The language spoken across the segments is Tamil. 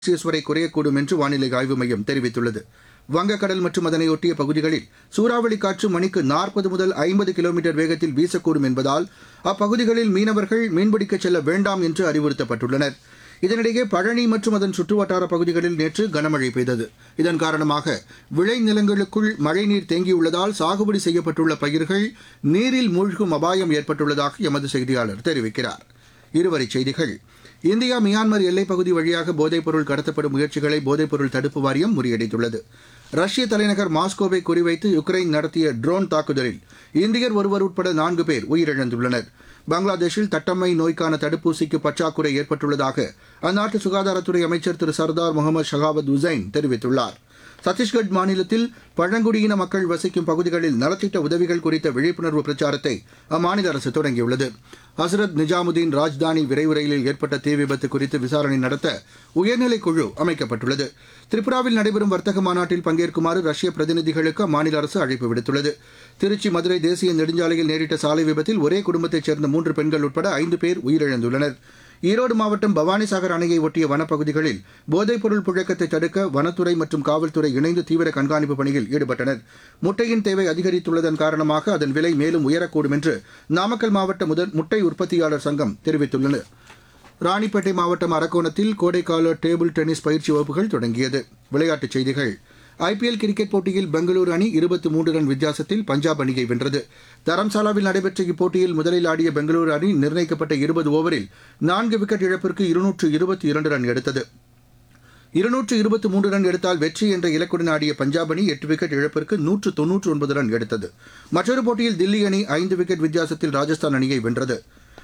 செல்சியஸ் வரை குறையக்கூடும் என்று வானிலை ஆய்வு மையம் தெரிவித்துள்ளது வங்கக்கடல் மற்றும் அதனையொட்டிய பகுதிகளில் சூறாவளி காற்று மணிக்கு நாற்பது முதல் ஐம்பது கிலோமீட்டர் வேகத்தில் வீசக்கூடும் என்பதால் அப்பகுதிகளில் மீனவர்கள் மீன்பிடிக்கச் செல்ல வேண்டாம் என்று அறிவுறுத்தப்பட்டுள்ளனர் இதனிடையே பழனி மற்றும் அதன் சுற்றுவட்டார பகுதிகளில் நேற்று கனமழை பெய்தது இதன் காரணமாக விளைநிலங்களுக்குள் மழைநீர் தேங்கியுள்ளதால் சாகுபடி செய்யப்பட்டுள்ள பயிர்கள் நீரில் மூழ்கும் அபாயம் ஏற்பட்டுள்ளதாக எமது செய்தியாளர் தெரிவிக்கிறார் இருவரிச் செய்திகள் இந்தியா மியான்மர் எல்லைப் பகுதி வழியாக போதைப்பொருள் கடத்தப்படும் முயற்சிகளை போதைப்பொருள் தடுப்பு வாரியம் முறியடித்துள்ளது ரஷ்ய தலைநகர் மாஸ்கோவை குறிவைத்து யுக்ரைன் நடத்திய ட்ரோன் தாக்குதலில் இந்தியர் ஒருவர் உட்பட நான்கு பேர் உயிரிழந்துள்ளனர் பங்களாதேஷில் தட்டம்மை நோய்க்கான தடுப்பூசிக்கு பற்றாக்குறை ஏற்பட்டுள்ளதாக அந்நாட்டு சுகாதாரத்துறை அமைச்சர் திரு சர்தார் முகமது ஷகாவத் உசைன் தெரிவித்துள்ளார் சத்தீஸ்கட் மாநிலத்தில் பழங்குடியின மக்கள் வசிக்கும் பகுதிகளில் நலத்திட்ட உதவிகள் குறித்த விழிப்புணர்வு பிரச்சாரத்தை அம்மாநில அரசு தொடங்கியுள்ளது ஹசரத் நிஜாமுதீன் ராஜ்தானி விரைவு ரயிலில் ஏற்பட்ட தீ விபத்து குறித்து விசாரணை நடத்த உயர்நிலைக் குழு அமைக்கப்பட்டுள்ளது திரிபுராவில் நடைபெறும் வர்த்தக மாநாட்டில் பங்கேற்குமாறு ரஷ்ய பிரதிநிதிகளுக்கு அம்மாநில அரசு அழைப்பு விடுத்துள்ளது திருச்சி மதுரை தேசிய நெடுஞ்சாலையில் நேரிட்ட சாலை விபத்தில் ஒரே குடும்பத்தைச் சேர்ந்த மூன்று பெண்கள் உட்பட ஐந்து பேர் உயிரிழந்துள்ளனர் ஈரோடு மாவட்டம் பவானிசாகர் அணையை ஒட்டிய வனப்பகுதிகளில் போதைப்பொருள் புழக்கத்தை தடுக்க வனத்துறை மற்றும் காவல்துறை இணைந்து தீவிர கண்காணிப்பு பணியில் ஈடுபட்டனர் முட்டையின் தேவை அதிகரித்துள்ளதன் காரணமாக அதன் விலை மேலும் உயரக்கூடும் என்று நாமக்கல் மாவட்ட முதல் முட்டை உற்பத்தியாளர் சங்கம் தெரிவித்துள்ளது ராணிப்பேட்டை மாவட்டம் அரக்கோணத்தில் கோடைக்கால டேபிள் டென்னிஸ் பயிற்சி வகுப்புகள் தொடங்கியது விளையாட்டுச் செய்திகள் ஐபிஎல் கிரிக்கெட் போட்டியில் பெங்களூரு அணி இருபத்தி மூன்று ரன் வித்தியாசத்தில் பஞ்சாப் அணியை வென்றது தரம்சாலாவில் நடைபெற்ற இப்போட்டியில் முதலில் ஆடிய பெங்களூரு அணி நிர்ணயிக்கப்பட்ட இருபது ஓவரில் நான்கு விக்கெட் இழப்பிற்கு இருநூற்று இருபத்தி இரண்டு ரன் எடுத்தது இருநூற்று இருபத்தி மூன்று ரன் எடுத்தால் வெற்றி என்ற இலக்குடன் ஆடிய பஞ்சாப் அணி எட்டு விக்கெட் இழப்பிற்கு நூற்று தொன்னூற்று ஒன்பது ரன் எடுத்தது மற்றொரு போட்டியில் தில்லி அணி ஐந்து விக்கெட் வித்தியாசத்தில் ராஜஸ்தான் அணியை வென்றது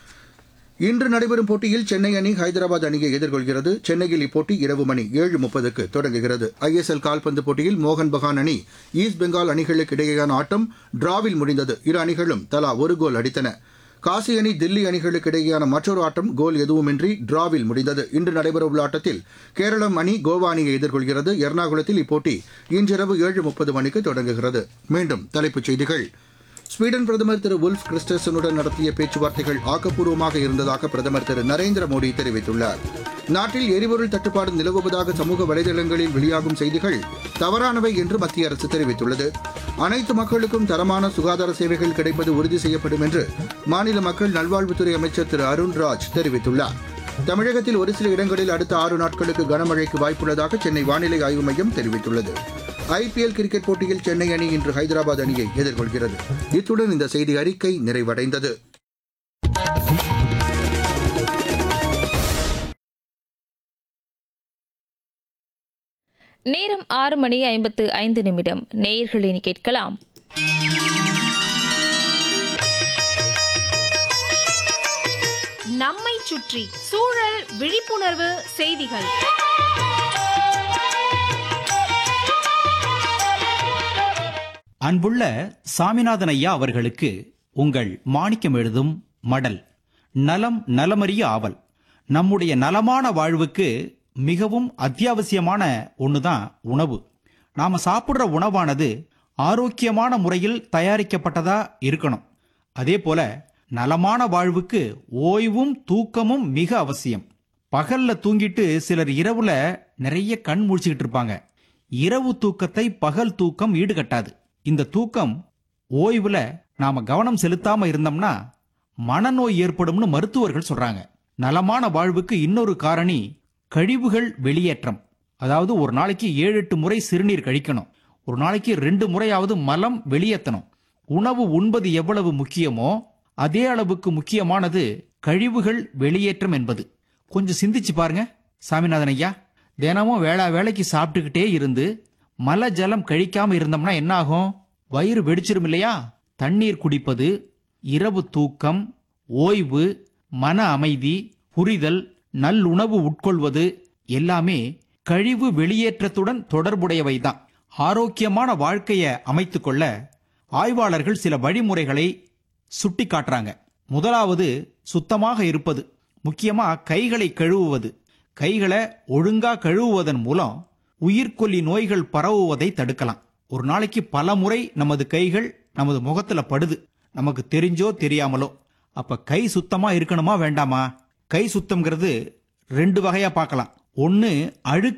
இன்று நடைபெறும் போட்டியில் சென்னை அணி ஹைதராபாத் அணியை எதிர்கொள்கிறது சென்னையில் இப்போட்டி இரவு மணி ஏழு முப்பதுக்கு தொடங்குகிறது ஐஎஸ்எல் கால்பந்து போட்டியில் மோகன் பகான் அணி ஈஸ்ட் பெங்கால் அணிகளுக்கு இடையேயான ஆட்டம் டிராவில் முடிந்தது இரு அணிகளும் தலா ஒரு கோல் அடித்தன காசி அணி தில்லி அணிகளுக்கு இடையேயான மற்றொரு ஆட்டம் கோல் எதுவுமின்றி டிராவில் முடிந்தது இன்று நடைபெறவுள்ள ஆட்டத்தில் கேரளம் அணி கோவா அணியை எதிர்கொள்கிறது எர்ணாகுளத்தில் இப்போட்டி இன்றிரவு ஏழு முப்பது மணிக்கு தொடங்குகிறது மீண்டும் தலைப்புச் செய்திகள் ஸ்வீடன் பிரதமர் திரு உல்ஃப் கிறிஸ்டர்சனுடன் நடத்திய பேச்சுவார்த்தைகள் ஆக்கப்பூர்வமாக இருந்ததாக பிரதமர் திரு நரேந்திர மோடி தெரிவித்துள்ளார் நாட்டில் எரிபொருள் தட்டுப்பாடு நிலவுவதாக சமூக வலைதளங்களில் வெளியாகும் செய்திகள் தவறானவை என்று மத்திய அரசு தெரிவித்துள்ளது அனைத்து மக்களுக்கும் தரமான சுகாதார சேவைகள் கிடைப்பது உறுதி செய்யப்படும் என்று மாநில மக்கள் நல்வாழ்வுத்துறை அமைச்சர் திரு அருண்ராஜ் தெரிவித்துள்ளார் தமிழகத்தில் ஒரு சில இடங்களில் அடுத்த ஆறு நாட்களுக்கு கனமழைக்கு வாய்ப்புள்ளதாக சென்னை வானிலை ஆய்வு மையம் தெரிவித்துள்ளது ஐபிஎல் கிரிக்கெட் போட்டியில் சென்னை அணி இன்று ஹைதராபாத் அணியை எதிர்கொள்கிறது இத்துடன் இந்த செய்தி அறிக்கை நிறைவடைந்தது நேரம் ஆறு மணி ஐம்பத்து ஐந்து நிமிடம் நேயர்களின் கேட்கலாம் நம்மை சுற்றி சூழல் விழிப்புணர்வு செய்திகள் அன்புள்ள சாமிநாதன் ஐயா அவர்களுக்கு உங்கள் மாணிக்கம் எழுதும் மடல் நலம் நலமறிய ஆவல் நம்முடைய நலமான வாழ்வுக்கு மிகவும் அத்தியாவசியமான ஒண்ணுதான் உணவு நாம சாப்பிடுற உணவானது ஆரோக்கியமான முறையில் தயாரிக்கப்பட்டதா இருக்கணும் அதே போல நலமான வாழ்வுக்கு ஓய்வும் தூக்கமும் மிக அவசியம் பகல்ல தூங்கிட்டு சிலர் இரவுல நிறைய கண் முழிச்சுக்கிட்டு இருப்பாங்க இரவு தூக்கத்தை பகல் தூக்கம் ஈடுகட்டாது இந்த தூக்கம் ஓய்வுல நாம கவனம் செலுத்தாம இருந்தோம்னா மனநோய் ஏற்படும்னு மருத்துவர்கள் சொல்றாங்க நலமான வாழ்வுக்கு இன்னொரு காரணி கழிவுகள் வெளியேற்றம் அதாவது ஒரு நாளைக்கு ஏழு எட்டு முறை சிறுநீர் கழிக்கணும் ஒரு நாளைக்கு ரெண்டு முறையாவது மலம் வெளியேற்றணும் உணவு உண்பது எவ்வளவு முக்கியமோ அதே அளவுக்கு முக்கியமானது கழிவுகள் வெளியேற்றம் என்பது கொஞ்சம் சிந்திச்சு பாருங்க சாமிநாதன் ஐயா தினமும் வேளா வேலைக்கு சாப்பிட்டுக்கிட்டே இருந்து மல ஜலம் கழிக்காம இருந்தோம்னா என்ன ஆகும் வயிறு வெடிச்சிரும் இல்லையா தண்ணீர் குடிப்பது இரவு தூக்கம் ஓய்வு மன அமைதி புரிதல் நல்லுணவு உட்கொள்வது எல்லாமே கழிவு வெளியேற்றத்துடன் தொடர்புடையவைதான் ஆரோக்கியமான வாழ்க்கையை அமைத்துக்கொள்ள ஆய்வாளர்கள் சில வழிமுறைகளை சுட்டி காட்டுறாங்க முதலாவது சுத்தமாக இருப்பது முக்கியமா கைகளை கழுவுவது கைகளை ஒழுங்கா கழுவுவதன் மூலம் உயிர்கொல்லி நோய்கள் பரவுவதை தடுக்கலாம் ஒரு நாளைக்கு பல முறை நமது கைகள் நமது முகத்துல படுது நமக்கு தெரிஞ்சோ தெரியாமலோ அப்ப கை சுத்தமா இருக்கணுமா வேண்டாமா கை சுத்தம்ங்கிறது ரெண்டு வகையா பார்க்கலாம் ஒன்று அழுக்கு